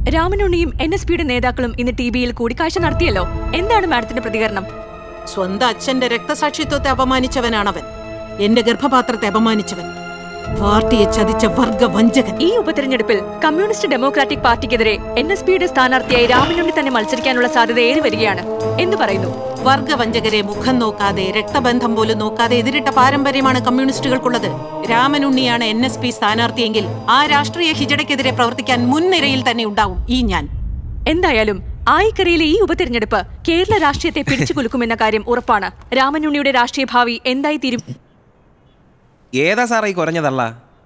രാമനുണ്ണിയും N S പിയുടെ നേതാക്കളും ഇന്ന് ടി വിയിൽ കൂടിക്കാഴ്ച നടത്തിയല്ലോ എന്താണ് മാഡത്തിന്റെ പ്രതികരണം സ്വന്തം അച്ഛന്റെ രക്തസാക്ഷിത്വത്തെ അപമാനിച്ചവനാണവൻ എന്റെ ഗർഭപാത്രത്തെ അപമാനിച്ചവൻ പാർട്ടിയെ ചതിച്ച വർഗ വഞ്ചകൻ ഈ ഉപതെരഞ്ഞെടുപ്പിൽ കമ്മ്യൂണിസ്റ്റ് ഡെമോക്രാറ്റിക് പാർട്ടിക്കെതിരെ എൻ എസ് പിയുടെ സ്ഥാനാർത്ഥിയായി രാമനുണ്ണി തന്നെ മത്സരിക്കാനുള്ള സാധ്യത ഏറി വരികയാണ് എന്ന് പറയുന്നു വർഗവഞ്ചകരെ മുഖം നോക്കാതെ രക്തബന്ധം പോലും നോക്കാതെ എതിരിട്ട പാരമ്പര്യമാണ് കമ്മ്യൂണിസ്റ്റുകൾക്കുള്ളത് രാമനുണ്ണിയാണ് എൻ എസ് പി സ്ഥാനാർത്ഥിയെങ്കിൽ ആ രാഷ്ട്രീയ ഹിജടയ്ക്കെതിരെ പ്രവർത്തിക്കാൻ മുൻനിരയിൽ തന്നെ ഉണ്ടാവും ഈ ഞാൻ എന്തായാലും ആയിക്കരയിലെ ഈ ഉപതെരഞ്ഞെടുപ്പ് കേരള രാഷ്ട്രീയത്തെ പിടിച്ചുകുലുക്കുമെന്ന കാര്യം ഉറപ്പാണ് രാമനുണ്ണിയുടെ രാഷ്ട്രീയ ഭാവി എന്തായി തീരും ഏതാ സാറേ ഈ കുറഞ്ഞതല്ല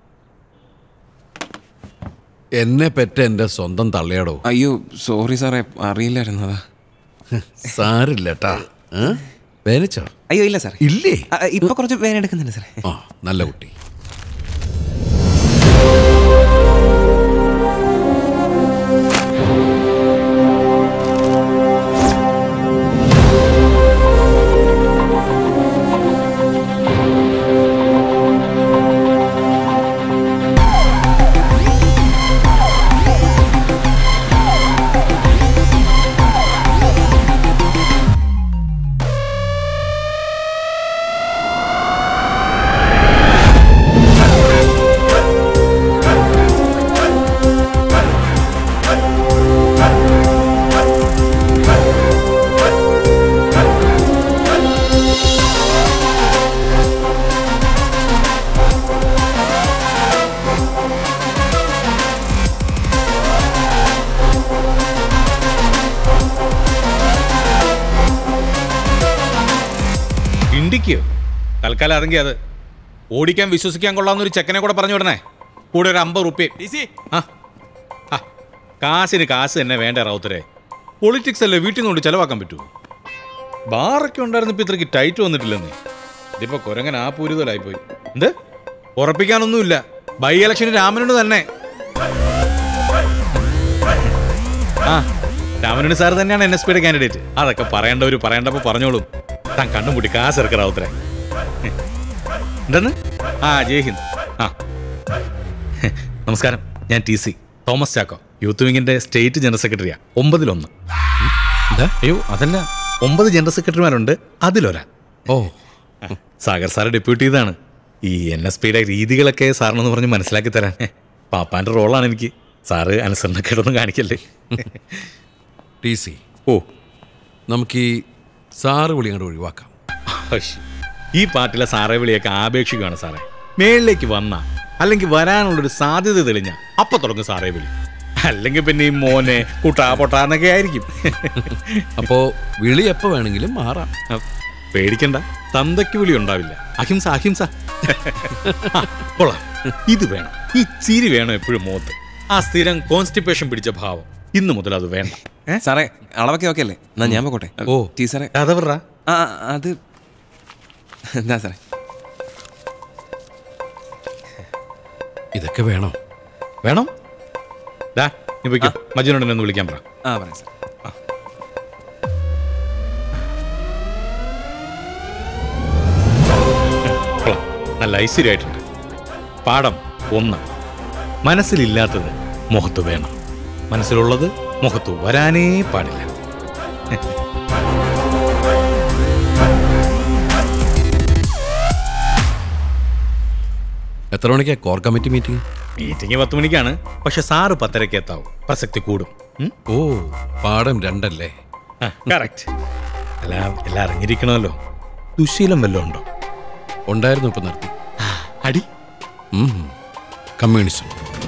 എന്നെ പെറ്റ എൻ്റെ സ്വന്തം തള്ളയാടോ അയ്യോ സോറി സാറേ അറിയില്ലായിരുന്നതാ സാരില്ലട്ടാ വേനിച്ചോ അയ്യോ ഇല്ല സാർ ഇല്ലേ ഇപ്പൊ കുറച്ച് വേന എടുക്കുന്നുണ്ട് സാറേ ആ നല്ല കുട്ടി ഇണ്ടിക്കോ തൽക്കാലം അതെങ്കിൽ അത് ഓടിക്കാൻ വിശ്വസിക്കാൻ കൊള്ളാവുന്ന ഒരു ചെക്കനെ കൂടെ പറഞ്ഞു വിടണേ കൂടെ ഒരു അമ്പത് റുപ്യ ആ ആ, കാശിന് കാശ് തന്നെ വേണ്ട റൗത്തരെ പൊളിറ്റിക്സ് അല്ലേ വീട്ടിൽ നിന്ന് കൊണ്ട് ചെലവാക്കാൻ പറ്റുമോ ബാറൊക്കെ ഉണ്ടായിരുന്നപ്പോൾ ഇത്രയ്ക്ക് ടൈറ്റ് വന്നിട്ടില്ലെന്ന് ഇതിപ്പോ കുരങ്ങൻ ആ പൂരിതലായിപ്പോയി എന്ത് ഉറപ്പിക്കാനൊന്നുമില്ല ബൈ ഇലക്ഷന് രാമനുണ്ട് തന്നെ ആ രാമനുണ്ണി സാർ തന്നെയാണ് എൻ എസ് പിയുടെ കാൻഡിഡേറ്റ് അതൊക്കെ പറയേണ്ടവർ പറയേണ്ടപ്പോൾ പറഞ്ഞോളും താൻ കണ്ണും കൂടി കാശ് ഇറക്കറാവുത്തരെ എന്തെന്ന് ആ ജയ് ഹിന്ദ് ആ നമസ്കാരം ഞാൻ T C Thomas Chacko youth വിങ്ങിന്റെ സ്റ്റേറ്റ് ജനറൽ സെക്രട്ടറിയാ ഒമ്പതിലൊന്ന് എന്താ അയ്യോ അതല്ല ഒമ്പത് ജനറൽ സെക്രട്ടറിമാരുണ്ട് അതിലൊരാൾ ഓ സാഗർ സാറ് ഡെപ്യൂട്ടി ഇതാണ് ഈ എൻ എസ് പിയുടെ രീതികളൊക്കെ സാറിനൊന്ന് പറഞ്ഞ് മനസ്സിലാക്കി തരാൻ പാപ്പാന്റെ റോളാണ് എനിക്ക് സാറ് അനുസരണക്കേടൊന്നും കാണിക്കല്ലേ ടി സി ഓ നമുക്ക് ഈ സാറ് വിളി അങ്ങോട്ട് ഒഴിവാക്കാം ഹഷ്. ഈ പാട്ടിലെ സാറേ വിളിയൊക്കെ ആപേക്ഷിക്കുകയാണ് സാറേ മേളിലേക്ക് വന്ന അല്ലെങ്കിൽ വരാനുള്ളൊരു സാധ്യത തെളിഞ്ഞ അപ്പൊ തുടങ്ങും സാറേ വിളി അല്ലെങ്കിൽ പിന്നെ ഈ മോനെ കുട്ടാ പൊട്ടാന്നൊക്കെ ആയിരിക്കും അപ്പോ വിളി എപ്പോ വേണമെങ്കിലും മാറാം പേടിക്കണ്ട തന്തയ്ക്ക് വിളി ഉണ്ടാവില്ല അഹിംസ അഹിംസ ആ, കൊള്ളാം ഇത് വേണം ഈ ചിരി വേണം എപ്പോഴും മുഖത്ത് ആ സ്ഥിരം കോൺസ്റ്റിപ്പേഷൻ പിടിച്ച ഭാവം ഇന്ന് മുതൽ അത് വേണ്ട സാറേ അളവൊക്കെ ഓക്കെ അല്ലേ എന്നാ ഞാൻ പോട്ടെ ഓ ടീ സാറേ അതവറാ ആ അത് എന്താ സാറേ ഇതൊക്കെ വേണോ വേണം ഡാ നീ പോയിക്കോ മജുനോട് ഒന്ന് വിളിക്കാൻ പറ ആ പറയാം സാർ കൊള്ളാം നല്ല ഐശ്വര്യമായിട്ടുണ്ട് പാഠം ഒന്ന് മനസ്സിലില്ലാത്തത് മുഖത്ത് വേണം മനസ്സിലുള്ളത് മുഖത്ത് വരാനേ പാടില്ല എത്ര മണിക്കാ കോർ കമ്മിറ്റി മീറ്റിംഗ് മീറ്റിംഗ് പത്ത് മണിക്കാണ് പക്ഷെ സാറ് പത്തരയ്ക്ക് എത്താവും പ്രസക്തി കൂടും ഉം? ഓ പാഠം രണ്ടല്ലേ ആ, കറക്റ്റ് എല്ലാം എല്ലാം അറിഞ്ഞിരിക്കണമല്ലോ ദുശീലം വല്ലതും ഉണ്ടോ ഉണ്ടായിരുന്നു ഇപ്പൊ നിർത്തി അടി ഉം. കമ്മ്യൂണിസം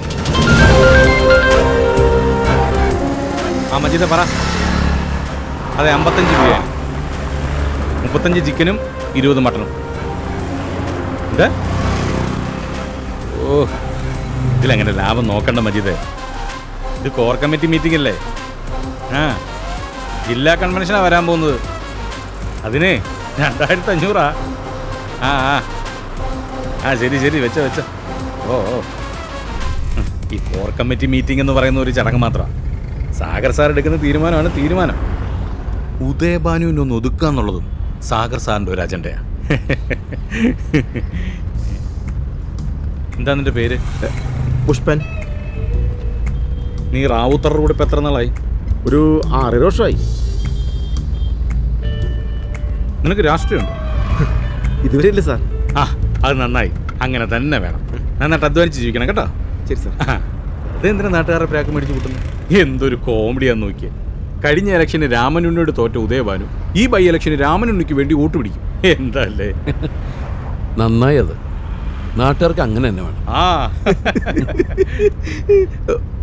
ആ മജീദ പറ അതെ അമ്പത്തഞ്ച് ബിരിയാണി മുപ്പത്തഞ്ച് ചിക്കനും ഇരുപത് മട്ടനും ഇത് ഓ ഇതിലങ്ങനെ ലാഭം നോക്കണ്ട മജീദ് ഇത് കോർ കമ്മിറ്റി മീറ്റിംഗ് അല്ലേ ആ ജില്ലാ കൺവെൻഷനാണ് വരാൻ പോകുന്നത് അതിന് രണ്ടായിരത്തി അഞ്ഞൂറാ ആ ആ ആ ശരി ശരി വെച്ചോ വെച്ചോ ഓ ഓ ഉം, ഈ കോർ കമ്മിറ്റി മീറ്റിംഗ് എന്ന് പറയുന്ന ഒരു ചടങ്ങ് മാത്രമാണ് സാഗർ സാർ എടുക്കുന്ന തീരുമാനമാണ് തീരുമാനം ഉദയഭാനുവിനെ ഒന്ന് ഒതുക്കുക എന്നുള്ളതും സാഗർ സാറിൻ്റെ ഒരു അജണ്ടയാണ് എന്താ നിന്റെ പേര് പുഷ്പൻ നീ റാവുത്തറുടെ കൂടെ ഇപ്പം എത്ര നാളായി ഒരു ആറേഴ് വർഷമായി നിനക്ക് രാഷ്ട്രീയമുണ്ടോ ഇതുവരെ ഇല്ല സാർ ആ അത് നന്നായി അങ്ങനെ തന്നെ വേണം നന്നായിട്ട് അധ്വാനിച്ച് ജീവിക്കണം കേട്ടോ ശരി സാർ ആ, അതെന്തിനാ നാട്ടുകാരുടെ പ്രാക്ക് മേടിച്ച് കൂട്ടുന്നത് എന്തൊരു കോമഡിയാന്ന് നോക്കിയേ കഴിഞ്ഞ ഇലക്ഷന് രാമനുണ്ണിയോട് തോറ്റ ഉദയഭാനു ഈ ബൈ ഇലക്ഷന് രാമനുണ്ണിക്ക് വേണ്ടി വോട്ട് പിടിക്കും എന്തല്ലേ നന്നായി അത് നാട്ടുകാർക്ക് അങ്ങനെ തന്നെ വേണം ആ